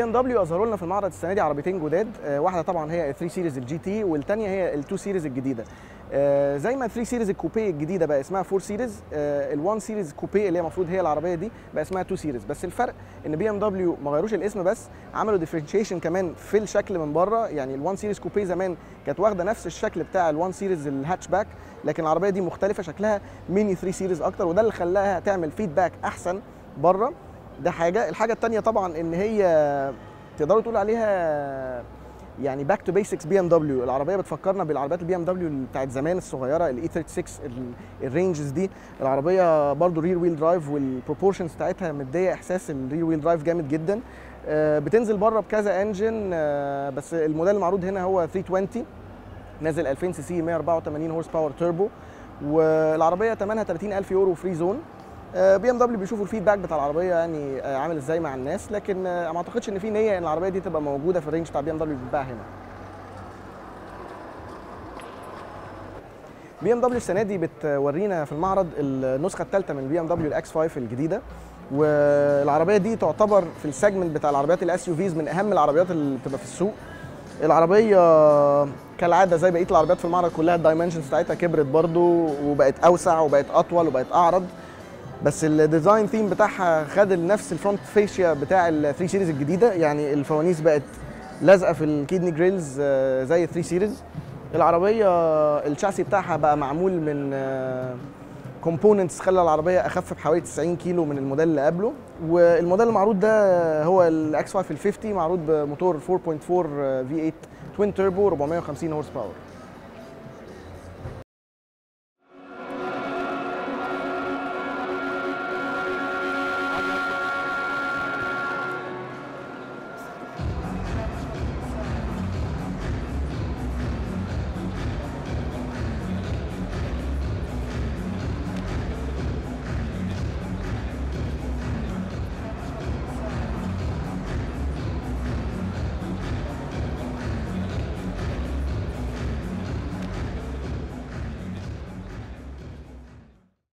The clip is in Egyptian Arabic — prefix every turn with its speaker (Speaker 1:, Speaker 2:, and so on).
Speaker 1: ام دبليو اظهروا لنا في المعرض السنه دي عربيتين جداد آه، واحده طبعا هي 3 سيريز الجي تي والثانيه هي ال2 سيريز الجديده آه، زي ما 3 سيريز الكوبيه الجديده بقى اسمها 4 سيريز ال1 سيريز كوبيه اللي هي المفروض هي العربيه دي بقى اسمها 2 سيريز بس الفرق ان بي ام دبليو ما غيروش الاسم بس عملوا ديفرنشيشن كمان في الشكل من بره يعني ال1 سيريز كوبيه زمان كانت واخده نفس الشكل بتاع ال1 سيريز الهاتشباك لكن العربيه دي مختلفه شكلها ميني 3 سيريز اكتر وده اللي خلاها تعمل فيدباك احسن بره ده حاجه الحاجه الثانيه طبعا ان هي تقدروا تقول عليها يعني باك تو بيسكس بي ام دبليو العربيه بتفكرنا بالعربيات البي ام دبليو بتاعت زمان الصغيره الاي 36 الرينجز دي العربيه برضو رير ويل درايف والبروبورشنز بتاعتها مديه احساس الرير ويل درايف جامد جدا آه، بتنزل بره بكذا انجن آه، بس الموديل المعروض هنا هو 320 نازل 2000 سي سي 184 هورس باور توربو والعربيه ثمنها 30000 يورو فري زون بي ام دبليو بيشوفوا الفيدباك بتاع العربيه يعني آه، عامل ازاي مع الناس لكن آه، ما اعتقدش ان في نيه ان العربيه دي تبقى موجوده في الرينج بتاع بي ام دبليو بيتباع هنا بي ام دبليو السنه دي بتورينا في المعرض النسخه الثالثه من بي ام دبليو الاكس 5 الجديده والعربيه دي تعتبر في السيجمنت بتاع العربيات الاس يو فيز من اهم العربيات اللي بتبقى في السوق العربيه كالعاده زي بقيه العربيات في المعرض كلها الدايمنشنز بتاعتها كبرت برضو وبقت اوسع وبقت اطول وبقت اعرض بس الديزاين ثيم بتاعها خد نفس الفرونت فيشيا بتاع ال 3 سيريز الجديده يعني الفوانيس بقت لازقه في الكيدني جريلز آه، زي 3 سيريز العربيه الشاسي بتاعها بقى معمول من كومبوننتس خلى العربيه اخف بحوالي 90 كيلو من الموديل اللي قبله والموديل المعروض ده هو الاكس 5 ال 50 معروض بموتور 4.4 في 8 توين توربو 450 هورس باور